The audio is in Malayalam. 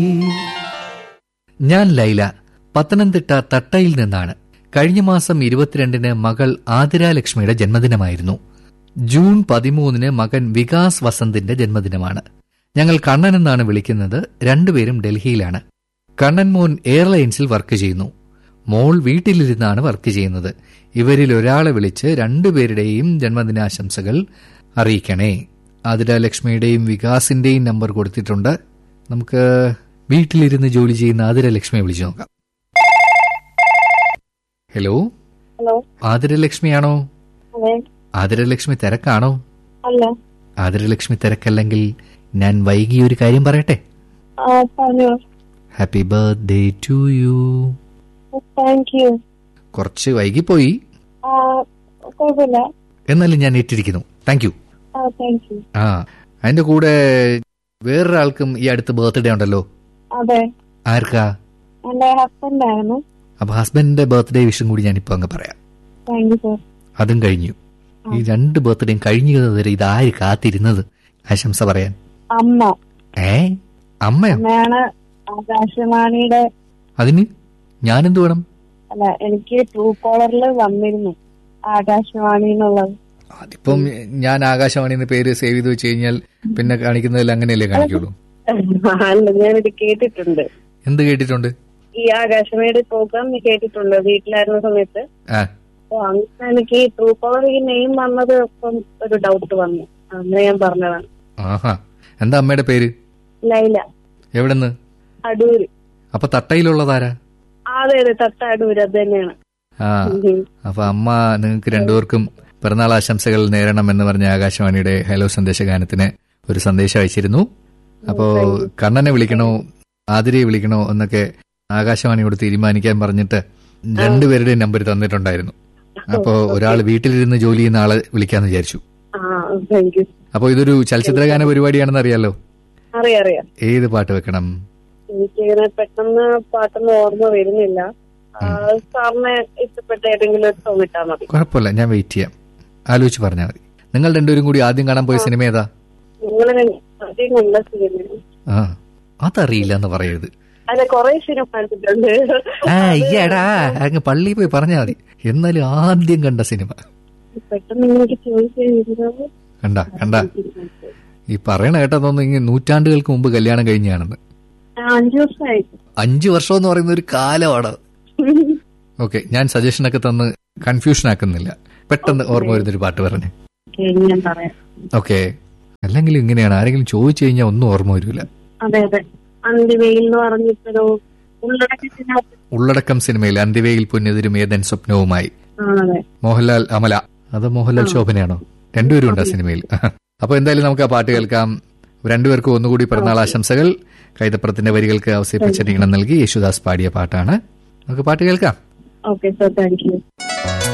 ഞാൻ ലൈല പത്തനംതിട്ട തട്ടയിൽ നിന്നാണ് കഴിഞ്ഞ മാസം ഇരുപത്തിരണ്ടിന് മകൾ ആതിരാലക്ഷ്മിയുടെ ജന്മദിനമായിരുന്നു ജൂൺ പതിമൂന്നിന് മകൻ വികാസ് വസന്തിന്റെ ജന്മദിനമാണ് ഞങ്ങൾ കണ്ണൻ എന്നാണ് വിളിക്കുന്നത് രണ്ടുപേരും ഡൽഹിയിലാണ് കണ്ണൻ മോൻ എയർലൈൻസിൽ വർക്ക് ചെയ്യുന്നു മോൾ വീട്ടിലിരുന്നാണ് വർക്ക് ചെയ്യുന്നത് ഇവരിൽ ഒരാളെ വിളിച്ച് രണ്ടുപേരുടെയും ജന്മദിനാശംസകൾ അറിയിക്കണേ ആതിരാലക്ഷ്മിയുടെയും വികാസിന്റെയും നമ്പർ കൊടുത്തിട്ടുണ്ട് നമുക്ക് വീട്ടിലിരുന്ന് ജോലി ചെയ്യുന്ന ആതിരലക്ഷ്മിയെ വിളിച്ചു നോക്കാം ഹലോ ഹലോ ആതിരലക്ഷ്മിയാണോ അതെ ആതിരലക്ഷ്മി തിരക്കാണോ അല്ല ആതിരലക്ഷ്മി തിരക്കല്ലെങ്കിൽ ഞാൻ വൈകി ഒരു കാര്യം പറയട്ടെ ആ പറഞ്ഞോ happy birthday to you thank you കുറച്ച് വൈകിപ്പോയി ആ കുഴപ്പമില്ല എന്നാലും ഞാൻ ഏറ്റിരിക്കുന്നു താങ്ക് യു ആ താങ്ക് യു ആ അതിന്റെ കൂടെ വേറൊരാൾക്കും ഈ അടുത്ത് ബർത്ത്ഡേ ഉണ്ടല്ലോ അതെ ആർക്കാ എന്റെ ഹസ്ബൻഡ് ആയിരുന്നു അപ്പൊ ഹസ്ബൻഡിന്റെ ബർത്ത്ഡേ വിഷും കൂടി ഞാനിപ്പോ അങ്ങ് പറയാം താങ്ക് യു സർ അതും കഴിഞ്ഞു ഈ രണ്ട് ബർത്ത്ഡേയും കഴിഞ്ഞത് വരെ ഇതാര് കാത്തിരുന്നത് ആശംസ പറയാൻ അമ്മ ഏ അമ്മയോ അമ്മയാണ് ആകാശവാണിയുടെ അതിന് ഞാനെന്ത് വേണം അല്ല എനിക്ക് ട്രൂ കോളറിൽ വന്നിരുന്നു ആകാശവാണി എന്നുള്ളത് അതിപ്പം ഞാൻ ആകാശവാണിന്ന് പേര് സേവ് ചെയ്ത് വെച്ച് കഴിഞ്ഞാൽ പിന്നെ കാണിക്കുന്നതിൽ അങ്ങനെയല്ലേ കാണിക്കുള്ളൂ അല്ല ഞാനിത് കേട്ടിട്ടുണ്ട് എന്ത് കേട്ടിട്ടുണ്ട് ഈ ആകാശവാണിയുടെ പ്രോഗ്രാം കേട്ടിട്ടുണ്ട് വീട്ടിലായിരുന്ന സമയത്ത് ആ അപ്പൊ അങ്ങനെ എനിക്ക് ഈ ട്രൂ കോളർ ഈ നെയിം വന്നത് ഇപ്പം ഒരു ഡൗട്ട് വന്നു അങ്ങനെ ഞാൻ പറഞ്ഞതാണ് ആഹാ എന്താ അമ്മയുടെ പേര് ലൈല എവിടെന്ന് അടൂര് അപ്പൊ തട്ടയിലുള്ളതാരാ അതെ അതെ തട്ടാടൂര് അത് തന്നെയാണ് ആ ഉം. അപ്പൊ അമ്മ നിങ്ങൾക്ക് രണ്ടുപേർക്കും പിറന്നാൾ ആശംസകൾ നേരണം എന്ന് പറഞ്ഞ ആകാശവാണിയുടെ ഹലോ സന്ദേശഗാനത്തിന് ഒരു സന്ദേശം അയച്ചിരുന്നു അപ്പോ കണ്ണനെ വിളിക്കണോ ആതിരയെ വിളിക്കണോ എന്നൊക്കെ ആകാശവാണിയോട് തീരുമാനിക്കാൻ പറഞ്ഞിട്ട് രണ്ടുപേരുടെയും നമ്പർ തന്നിട്ടുണ്ടായിരുന്നു അപ്പോ ഒരാൾ വീട്ടിലിരുന്ന് ജോലി ചെയ്യുന്ന ആളെ വിളിക്കാന്ന് വിചാരിച്ചു ആ താങ്ക് യു അപ്പോ ഇതൊരു ചലച്ചിത്രഗാന പരിപാടിയാണെന്ന് അറിയാലോ അറിയാം അറിയാം ഏത് പാട്ട് വെക്കണം എനിക്കിങ്ങനെ പെട്ടെന്ന് പാട്ടൊന്നും ഓർമ്മ വരുന്നില്ല ആ, സാറിന് ഇഷ്ടപ്പെട്ട ഏതെങ്കിലും ഒരു സോങ് ഇട്ടാൽ മതി കുഴപ്പമില്ല ഞാൻ വെയിറ്റ് ചെയ്യാം ആലോചിച്ച് പറഞ്ഞാൽ മതി നിങ്ങൾ രണ്ടുപേരും കൂടി ആദ്യം കാണാൻ പോയ സിനിമ ഏതാ നിങ്ങളെ ആദ്യം കണ്ട സിനിമ ആ അതറിയില്ല എന്ന് പറയരുത് അല്ല കൊറേ സിനിമ കണ്ടിട്ടുണ്ട് ആ അയ്യടാ അങ്ങ് പള്ളിയിൽ പോയി പറഞ്ഞാൽ മതി എന്നാലും ആദ്യം കണ്ട സിനിമ പെട്ടെന്ന് എനിക്ക് ചോദിച്ചു കണ്ട കണ്ട ഈ പറയണ കേട്ടതൊന്നും ഇങ്ങനെ നൂറ്റാണ്ടുകൾക്ക് മുമ്പ് കല്യാണം കഴിഞ്ഞാണെന്ന് അഞ്ചു വർഷമായി അഞ്ചു വർഷം എന്ന് പറയുന്ന ഒരു കാലമാണ് ഓക്കെ ഞാൻ സജഷനൊക്കെ തന്ന് കൺഫ്യൂഷൻ ആക്കുന്നില്ല പെട്ടെന്ന് ഓർമ്മ വരുന്നൊരു പാട്ട് പറഞ്ഞു ഓക്കേ, ഇനി ഞാൻ പറയാം ഓക്കെ അല്ലെങ്കിൽ ഇങ്ങനെയാണ് ആരെങ്കിലും ചോദിച്ചു കഴിഞ്ഞാൽ ഒന്നും ഓർമ്മ വരില്ല അതെ അതെ അന്തിവെയിൽ എന്ന് പറഞ്ഞിട്ടൊരു ഉള്ളടക്കത്തിനകത്ത് ഉള്ളടക്കം സിനിമയിൽ അന്തിവയിൽ പുന്നെതിരും ഏതൻ സ്വപ്നവുമായി ആ അതെ മോഹൻലാൽ അമല അത് മോഹൻലാൽ ശോഭനയാണോ രണ്ടുപേരും ഉണ്ട് ആ സിനിമയിൽ അപ്പൊ എന്തായാലും നമുക്ക് ആ പാട്ട് കേൾക്കാം രണ്ടുപേർക്കും ഒന്നുകൂടി പിറന്നാൾ ആശംസകൾ കൈതപ്പുറത്തിന്റെ വരികൾക്ക് അവസരിപ്പിച്ച ഈണം നൽകി യേശുദാസ് പാടിയ പാട്ടാണ് നമുക്ക് പാട്ട് കേൾക്കാം ഓക്കെ സർ താങ്ക് യു